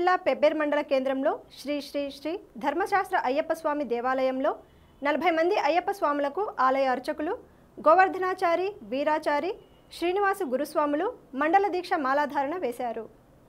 జిల్లా పెబ్బేర్ మండల కేంద్రంలో శ్రీ శ్రీ శ్రీ ధర్మశాస్త్ర అయ్యప్ప స్వామి దేవాలయంలో నలభై మంది అయ్యప్ప స్వాములకు ఆలయ అర్చకులు గోవర్ధనాచారి వీరాచారి శ్రీనివాసు గురుస్వాములు మండల దీక్ష మాలాధారణ వేశారు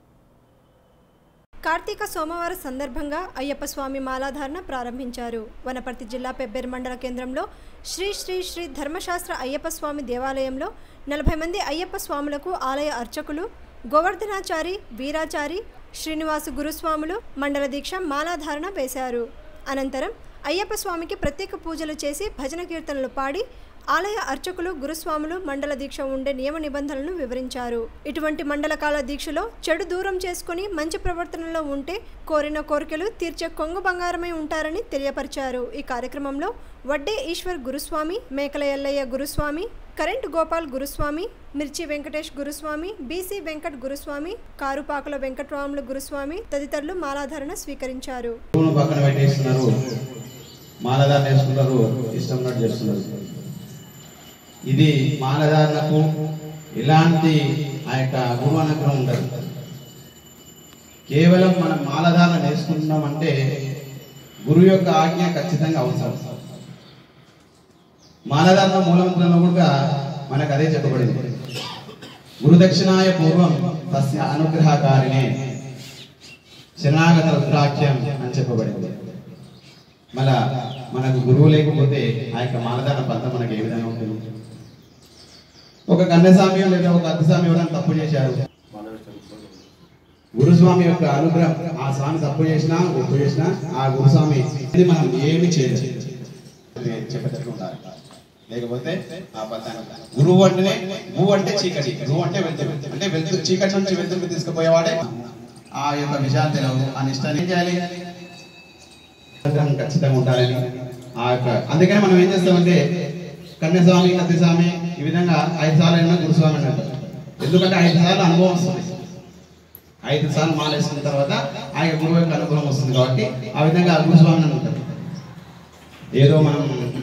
కార్తీక సోమవారం సందర్భంగా అయ్యప్ప స్వామి మాలాధారణ ప్రారంభించారు వనపర్తి జిల్లా పెబ్బేరు మండల కేంద్రంలో శ్రీ శ్రీ శ్రీ ధర్మశాస్త్ర అయ్యప్ప స్వామి దేవాలయంలో నలభై మంది అయ్యప్ప స్వాములకు ఆలయ అర్చకులు గోవర్ధనాచారి వీరాచారి శ్రీనివాసు గురుస్వాములు మండల దీక్ష మాలాధారణ వేశారు అనంతరం అయ్యప్ప స్వామికి ప్రత్యేక పూజలు చేసి భజన కీర్తనలు పాడి ఆలయ అర్చకులు గురుస్వాములు మండల దీక్ష ఉండే నియమ నిబంధనలను వివరించారు ఇటువంటి మండల కాల దీక్షలో చెడు దూరం చేసుకుని మంచి ప్రవర్తనలో ఉంటే కోరిన కోరికలు తీర్చే కొంగు బంగారమై ఉంటారని తెలియపరిచారు ఈ కార్యక్రమంలో వడ్డే ఈశ్వర్ గురుస్వామి మేకల ఎల్లయ్య గురుస్వామి కరెంట్ గోపాల్ గురుస్వామి మిర్చి వెంకటేష్ గురుస్వామి బీసీ వెంకట్ గురుస్వామి కారుపాకుల వెంకట్రాములు గురుస్వామి తదితరులు మాలాధారణ స్వీకరించారు పువ్వును పక్కన పెట్టేస్తున్నారు మాలధారణ వేసుకున్నారు ఇష్టం ఉన్నట్టు చేస్తున్నారు ఇది మాలధారణకు ఎలాంటి ఆ యొక్క గురువు అనుగ్రహం ఉండదు కేవలం మనం మాలధారణ వేసుకుంటున్నామంటే గురువు యొక్క ఆజ్ఞ ఖచ్చితంగా అవసరం మాలధారణ మూలమంత్రంలో కూడా మనకు అదే చెప్పబడింది గురుదక్షిణాయ పూర్వం తస్య అనుగ్రహకారిణే శరణాగత రుద్రాఖ్యం అని చెప్పబడింది మళ్ళా మనకు గురువు లేకపోతే ఆ యొక్క మాలధారణ పంతం మనకి ఏ విధంగా ఉంటుంది ఒక కన్యస్వామి లేదా ఒక అద్దస్వామి ఎవరైనా తప్పు చేశారు గురుస్వామి యొక్క అనుగ్రహం ఆ స్వామి తప్పు చేసినా ఒప్పు చేసినా ఆ గురుస్వామి ఇది మనం ఏమి చేయలేదు చెప్పచ్చు ఉండాలి లేకపోతే ఆ పద్దాన్ని గురువు అంటేనే గురువు అంటే చీకటి గురువు అంటే వెళ్తూ అంటే వెళ్తూ చీకటి నుంచి వెళ్తూ తీసుకుపోయేవాడే ఆ యొక్క విషయాలు తెలియవు ఆ నిష్టాన్ని ఏం చేయాలి అనుగ్రహం ఖచ్చితంగా ఉండాలని ఆ యొక్క అందుకని మనం ఏం చేస్తామంటే కన్యస్వామి కత్తిస్వామి ఈ విధంగా ఐదు సార్లు అయినా గురుస్వామి అని అంటారు ఎందుకంటే ఐదు సార్లు అనుభవం వస్తుంది ఐదు సార్లు మాల వేసుకున్న తర్వాత ఆ యొక్క గురువు యొక్క అనుభవం వస్తుంది కాబట్టి ఆ విధంగా గురుస్వామి అని అంటారు ఏదో మనం